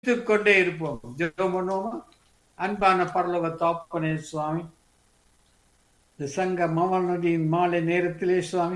ஜெபித்துக் கொண்டே இருப்போம் ஜெபம் பண்ணுவோமா அன்பான பரலோக தாப்பனே சுவாமி இந்த சங்க மவனுடைய மாலை நேரத்திலே சுவாமி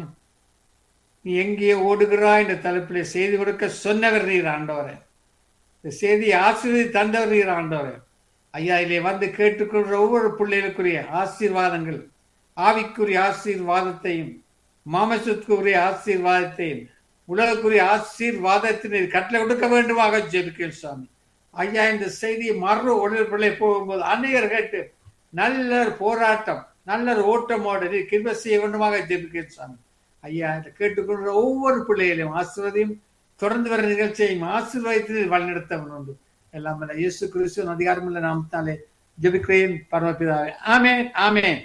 நீ எங்கே ஓடுகிறாய் என்ற தலைப்பிலே செய்தி கொடுக்க சொன்னவர் நீர் ஆண்டவரே இந்த செய்தியை ஆசீர்வதி தந்தவர் நீர் ஆண்டவரே ஐயா இதிலே வந்து கேட்டுக்கொள்கிற ஒவ்வொரு பிள்ளைகளுக்குரிய ஆசீர்வாதங்கள் ஆவிக்குரிய ஆசீர்வாதத்தையும் மாமசத்துக்குரிய ஆசீர்வாதத்தையும் உலகக்குரிய ஆசீர்வாதத்தினை கட்டளை கொடுக்க வேண்டுமாக ஜெபிக்கிறேன் சுவாமி ஐயா இந்த செய்தியை மறு உடற்பிள்ளை போகும்போது அநேகர் கேட்டு நல்ல போராட்டம் நல்ல ஓட்டமோடு நீ கிருப செய்ய வேண்டுமாக ஜெபிக்கிறேன் சுவாமி ஐயா இந்த கேட்டுக்கொள்கிற ஒவ்வொரு பிள்ளைகளையும் ஆசீர்வதியும் தொடர்ந்து வர நிகழ்ச்சியையும் ஆசீர்வாதத்தில் வழிநடத்த உண்டு எல்லாம் வல்ல இயேசு கிறிஸ்துவின் அதிகாரமுள்ள நாமத்தாலே ஜெபிக்கிறேன் பரமபிதாவே ஆமென் ஆமென்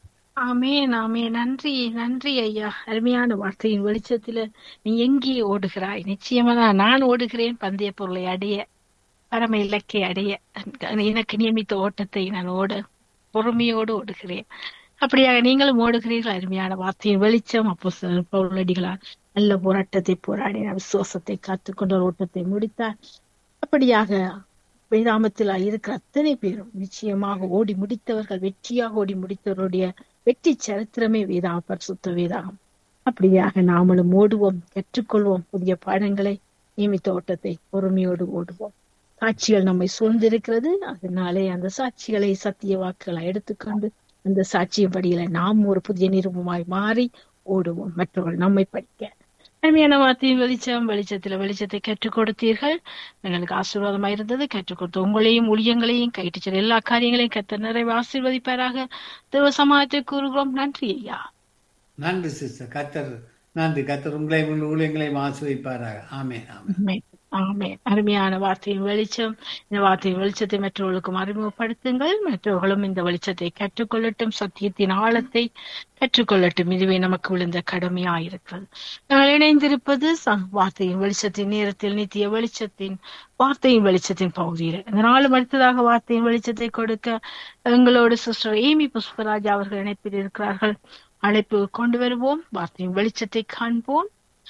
ஆமேன் ஆமேன் நன்றி நன்றி ஐயா அருமையான வார்த்தையின் வெளிச்சத்துல நீ எங்கே ஓடுகிறாய் நிச்சயமா தான் நான் ஓடுகிறேன் பந்தய பொருளை அடைய பரம இலக்கை அடைய எனக்கு நியமித்த ஓட்டத்தை நான் ஓட பொறுமையோடு ஓடுகிறேன் அப்படியாக நீங்களும் ஓடுகிறீர்கள் அருமையான வார்த்தையின் வெளிச்சம் அப்போ பவுலடிகளார் நல்ல போராட்டத்தை போராடி விசுவாசத்தை காத்துக்கொண்ட ஒரு ஓட்டத்தை முடித்தார் அப்படியாக வேதாமத்தில் இருக்கிற அத்தனை பேரும் நிச்சயமாக ஓடி முடித்தவர்கள் வெற்றியாக ஓடி முடித்தவருடைய வெற்றி சரித்திரமே வேதா பரிசுத்த வேதாகம் அப்படியாக நாமளும் ஓடுவோம் கற்றுக்கொள்வோம் புதிய பாடங்களை நியமித்த ஓட்டத்தை பொறுமையோடு ஓடுவோம் சாட்சிகள் நம்மை சூழ்ந்திருக்கிறது அதனாலே அந்த சாட்சிகளை சத்திய வாக்குகளை எடுத்துக்கொண்டு அந்த சாட்சியின் படியில நாம் ஒரு புதிய நிருபமாய் மாறி ஓடுவோம் மற்றவர்கள் நம்மை படிக்க அருமையான வார்த்தையின் வெளிச்சம் வெளிச்சத்துல வெளிச்சத்தை கற்றுக் கொடுத்தீர்கள் எங்களுக்கு ஆசீர்வாதமா இருந்தது கற்றுக் கொடுத்த உங்களையும் ஊழியங்களையும் கைட்டு செல்ல எல்லா காரியங்களையும் கத்த நிறைவு ஆசீர்வதிப்பாராக தேவ சமாஜத்தை கூறுகிறோம் நன்றி ஐயா நன்றி சிஸ்டர் கத்தர் நன்றி கத்தர் உங்களையும் உங்கள் ஊழியங்களையும் ஆசிர்வதிப்பாராக ஆமென் ஆமென் ஆமென். ஆமென் அருமையான வார்த்தையின் வெளிச்சம் இந்த வார்த்தையின் வெளிச்சத்தை மற்றவர்களுக்கும் அறிமுகப்படுத்துங்கள் மற்றவர்களும் இந்த வெளிச்சத்தை கற்றுக்கொள்ளட்டும் சத்தியத்தின் ஆழத்தை கற்றுக்கொள்ளட்டும் இதுவே நமக்கு விழுந்த கடமையா இருக்கிறது நாங்கள் இணைந்திருப்பது ச- வார்த்தையின் வெளிச்சத்தின் நேரத்தில் நித்திய வெளிச்சத்தின் வார்த்தையின் வெளிச்சத்தின் பகுதியில் இந்த நாளும் அடுத்ததாக வார்த்தையின் வெளிச்சத்தை கொடுக்க எங்களோடு சிஸ்டர் ஏமி புஷ்பராஜ் அவர்கள் இணைப்பில் இருக்கிறார்கள் அழைப்பு கொண்டு வருவோம் வார்த்தையின் வெளிச்சத்தை காண்போம்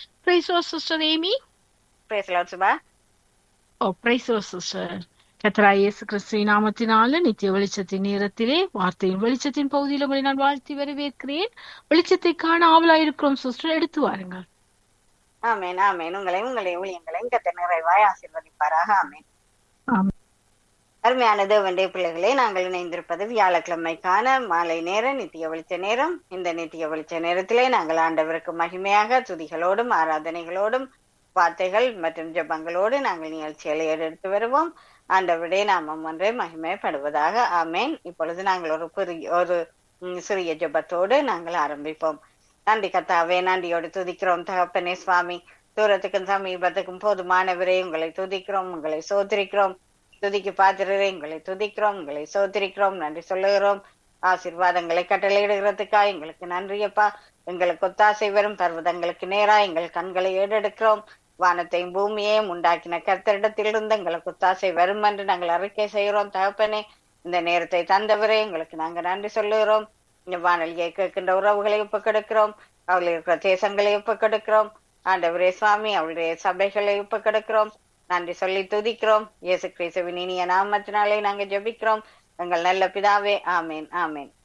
சிஸ்டர் ஏமி பேசலாம் சுபா ஓ பிரைஸ் சிஸ்டர் கத்தராய் இயேசு கிறிஸ்துவின் நாமத்தினால நித்திய வெளிச்சத்தின் நேரத்திலே வார்த்தையின் வெளிச்சத்தின் பகுதியில் உங்களை நான் வாழ்த்தி வரவேற்கிறேன் வெளிச்சத்தை காண ஆவலாயிருக்கிறோம் சிஸ்டர் எடுத்து வாருங்கள் ஆமேன் ஆமேன் உங்களையும் உங்களை ஊழியங்களையும் கத்த நிறைவாய் ஆசீர்வதிப்பாராக ஆமேன் ஆமென். அருமையான தேவனுடைய பிள்ளைகளே நாங்கள் இணைந்திருப்பது வியாழக்கிழமைக்கான மாலை நேரம் நித்திய வெளிச்ச நேரம் இந்த நித்திய வெளிச்ச நேரத்திலே நாங்கள் ஆண்டவருக்கு மகிமையாக துதிகளோடும் ஆராதனைகளோடும் வார்த்தைகள் மற்றும் ஜெபங்களோடு நாங்கள் நிகழ்ச்சிகளை எடுத்து வருவோம் ஆண்டவருடைய நாமம் ஒன்றே மகிமைப்படுவதாக ஆமேன் இப்பொழுது நாங்கள் ஒரு பெரிய ஒரு ம், சிறிய ஜெபத்தோடு நாங்கள் ஆரம்பிப்போம் நன்றி கத்தாவே நன்றியோடு துதிக்கிறோம் தகப்பனே சுவாமி தூரத்துக்கும் சமீபத்துக்கும் போதுமானவரே உங்களை துதிக்கிறோம் உங்களை சோதரிக்கிறோம் துதிக்கு பாத்திரரே உங்களை துதிக்கிறோம் உங்களை சோதரிக்கிறோம் நன்றி சொல்லுகிறோம் ஆசீர்வாதங்களை கட்டளையிடுகிறதுக்காக எங்களுக்கு நன்றியப்பா எங்களுக்கு ஒத்தாசை வரும் பர்வதங்களுக்கு நேரா எங்கள் கண்களை ஏறெடுக்கிறோம் வானத்தையும் பூமியையும் உண்டாக்கின கர்த்தரிடத்திலிருந்து எங்களுக்கு ஒத்தாசை வரும் என்று நாங்கள் அறிக்கை செய்கிறோம் தகப்பனே இந்த நேரத்தை தந்தவரே எங்களுக்கு நாங்க நன்றி சொல்லுகிறோம் இந்த வானொலியை கேட்கின்ற உறவுகளை ஒப்பு கெடுக்கிறோம் அவள் இருக்கிற தேசங்களை ஒப்பு கெடுக்கிறோம் ஆண்டவரே சுவாமி அவளுடைய சபைகளை ஒப்பு கெடுக்கிறோம் நன்றி சொல்லி துதிக்கிறோம் இயேசு கிறிஸ்துவின் இனிய நாமத்தினாலே நாங்க ஜெபிக்கிறோம் எங்கள் நல்ல பிதாவே ஆமேன் ஆமேன்